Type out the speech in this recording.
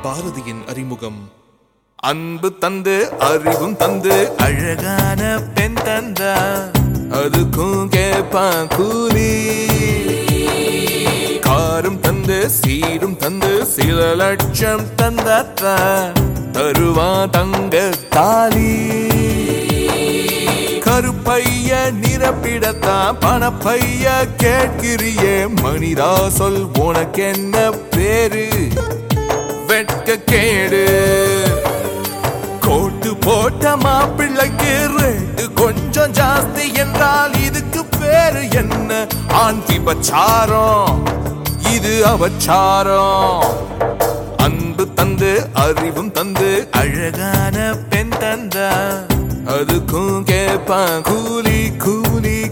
பாரதியின் அறிமுகம் அன்பு தந்து அறிவும் தந்து அழகான பெண் தந்தா அதுக்கும் கேப்பான் கூலி காரும் தந்து சீரும் தந்து சில லட்சம் தந்தாத்தா தருவா தங்க தாலி கருப்பைய நிரப்பிடத்தான் பணப்பைய கேட்கிறியே மனிதா சொல் உனக்கு என்ன பேரு வெட்க கேடு கோட்டு போட்ட மாப்பிள்ளைக்கு ரேட்டு கொஞ்சம் ஜாஸ்தி என்றால் இதுக்கு பேரு என்ன ஆண் விபச்சாரம் இது அவச்சாரம் அன்பு தந்து அறிவும் தந்து அழகான பெண் தந்தா அதுக்கும் கேப்பான் கூலி கூலி